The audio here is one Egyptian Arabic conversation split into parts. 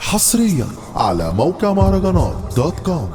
حصريا على موقع مهرجانات دوت كوم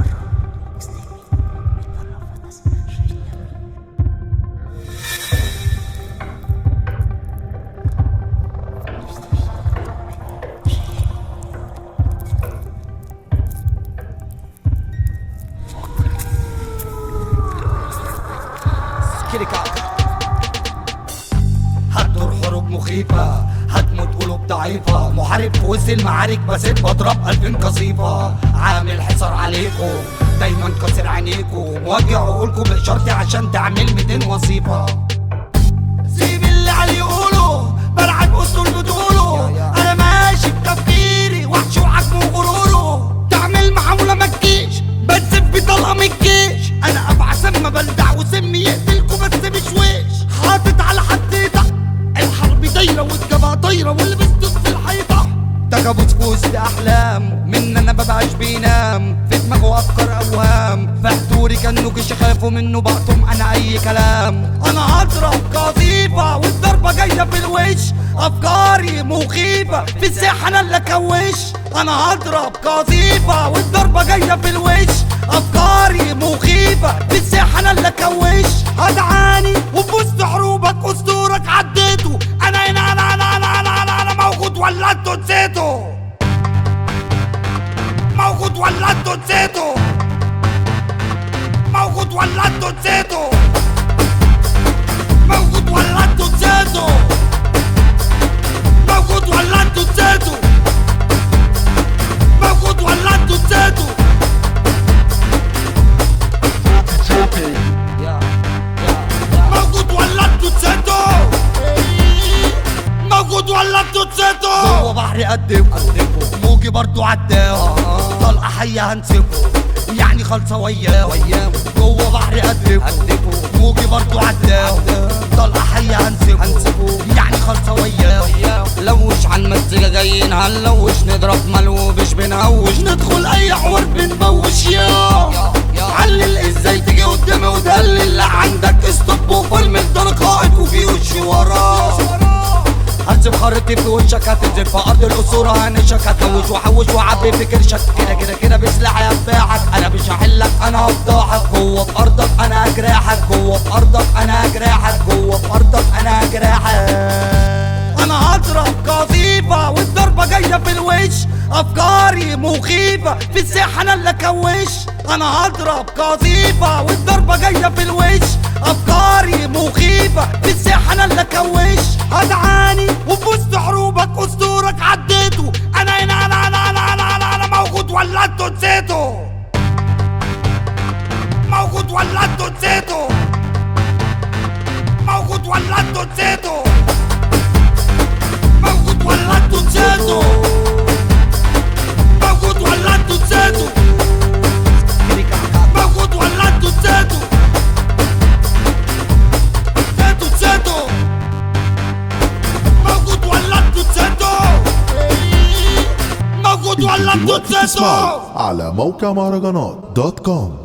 هتدور حروب مخيفة هتموت قلوب ضعيفة محارب في وسط المعارك بسيب بضرب ألفين قصيفة عامل حصار عليكم دايما كسر عينيكم موجع عقولكم بإشارتي عشان تعمل 200 وظيفة سيب اللي عليه يقولوا بلعب أسطول بطوله أنا ماشي بتفكيري وحش وحجمه وغروره تعمل معاملة ما تجيش بتسب بطلقة من الجيش أنا أبعى سم بلدع وسم يقتلكوا بس مش وش حاطط على حديدة الحرب دايرة والجبهة طايرة واللي بيصدق في الحيطة ده كابوس في وسط احلام من انا مبقاش بينام في دماغه افكار اوهام في حضوري كانوا جيش يخافوا منه بقطم انا اي كلام انا هضرب قذيفه والضربه جايه في الوش افكاري مخيفه في الساحه انا اللي اكوش انا هضرب قذيفه والضربه جايه في الوش افكاري مخيفه في الساحه انا اللي اكوش هدعاني وفي وسط حروبك اسطورك عديته انا هنا انا انا انا انا انا, أنا موجود ولا انتوا نسيتوا موجود ولا انتوا نسيتوا موجود ولا انتوا نسيتوا موجود ولا انتوا نسيتوا موجود ولا انتوا نسيتوا موجود ولا انتوا نسيتوا موجود ولا انتوا نسيتوا موجود ولا انتوا نسيتوا جوه بحري قدكوا موجي برضو عداوا طلقه حيه هنسيبه يعني خالصه وياه جوه بحري قدكوا موجي برضو عداوا طلقه حيه هنسيبه يعني خالصه وياه لوش على المزيكا جايين هنلوش نضرب ملوبش بنهوش ندخل اي حوار بنبوش يا علل ازاي تيجي قدامي ودلل لا عندك استوب وفيلم ده قائد وفي وشي وراه هرسم خريطتي في وشك هتنزل في ارض الاسطوره هنشك هتلوش وحوش وعبي في كرشك كده كده كده بسلاحي هباعك انا مش هحلك انا هفضحك جوه في ارضك انا هجرحك جوه في ارضك انا هجرحك جوه في ارضك انا هجرحك انا هضرب قذيفة والضربة جاية في الوش افكاري مخيفة في الساحة انا اللي اكوش انا هضرب قذيفة والضربة جاية في الوش افكاري مخيفة في الساحة انا اللي اكوش هدعاني وفي وسط حروبك اسطورك عديته انا هنا انا انا انا انا انا, أنا موجود ولا انتوا نسيتوا موجود ولا انتوا نسيتوا موجود ولا انتوا نسيتوا موجود ولا انتوا نسيتوا موجود ولا انتوا نسيتوا موجود ولا انتوا نسيتوا نسيتوا نسيتوا موجود ولا انتوا نسيتوا موجود ولا انتوا دلوقتي نسيتوا تسمعوا على موقع مهرجانات دوت كوم